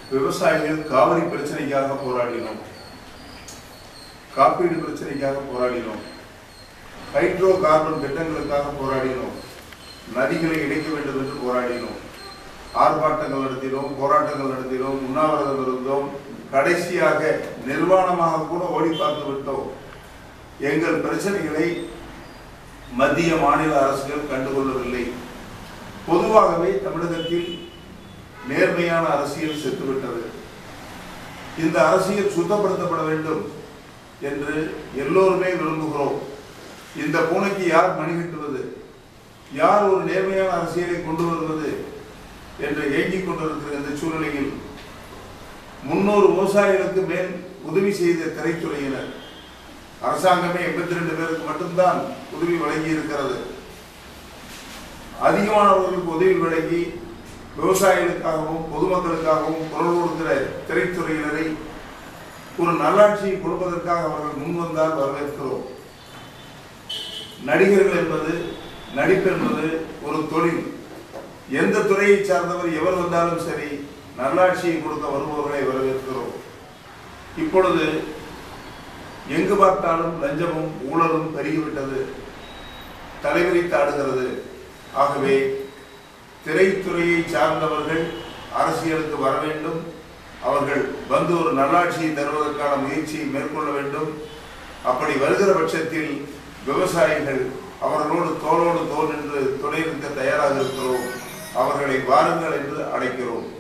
விவசாயிகள் காவிரி பிரச்சனைக்காக போராடினோம் காப்பீடு பிரச்சனைக்காக போராடினோம் ஹைட்ரோ கார்பன் திட்டங்களுக்காக போராடினோம் நதிகளை இணைக்க வேண்டும் என்று போராடினோம் ஆர்ப்பாட்டங்கள் நடத்தினோம் போராட்டங்கள் நடத்தினோம் உண்ணாவிரதம் இருந்தோம் கடைசியாக நிர்வாணமாக கூட ஓடி பார்த்து விட்டோம் எங்கள் பிரச்சனைகளை மத்திய மாநில அரசுகள் கண்டுகொள்ளவில்லை பொதுவாகவே தமிழகத்தில் நேர்மையான அரசியல் செத்துவிட்டது இந்த அரசியல் சுத்தப்படுத்தப்பட வேண்டும் என்று எல்லோருமே விரும்புகிறோம் இந்த பூனைக்கு யார் மணி கட்டுவது யார் ஒரு நேர்மையான அரசியலை கொண்டு வருவது என்று ஏங்கிக் கொண்டிருக்கிற இந்த சூழ்நிலையில் முன்னூறு விவசாயிகளுக்கு மேல் உதவி செய்த திரைத்துறையினர் அரசாங்கமே எண்பத்தி ரெண்டு பேருக்கு மட்டும்தான் உதவி வழங்கி இருக்கிறது அதிகமானவர்களுக்கு உதவி வழங்கி விவசாயிகளுக்காகவும் பொதுமக்களுக்காகவும் குரல் கொடுக்கிற திரைத்துறையினரை ஒரு நல்லாட்சியை கொடுப்பதற்காக அவர்கள் முன் வந்தால் வரவேற்கிறோம் நடிகர்கள் என்பது நடிப்பு என்பது ஒரு தொழில் எந்த துறையை சார்ந்தவர் எவர் வந்தாலும் சரி நல்லாட்சியை கொடுக்க வருபவர்களை வரவேற்கிறோம் இப்பொழுது எங்கு பார்த்தாலும் லஞ்சமும் ஊழலும் பெருகிவிட்டது தலைவிரித்தாடுகிறது ஆகவே திரைத்துறையை சார்ந்தவர்கள் அரசியலுக்கு வர வேண்டும் அவர்கள் வந்து ஒரு நல்லாட்சியை தருவதற்கான முயற்சியை மேற்கொள்ள வேண்டும் அப்படி வருகிற பட்சத்தில் விவசாயிகள் அவர்களோடு தோளோடு தோல் என்று துணை நிற்க தயாராக இருக்கிறோம் அவர்களை வாருங்கள் என்று அழைக்கிறோம்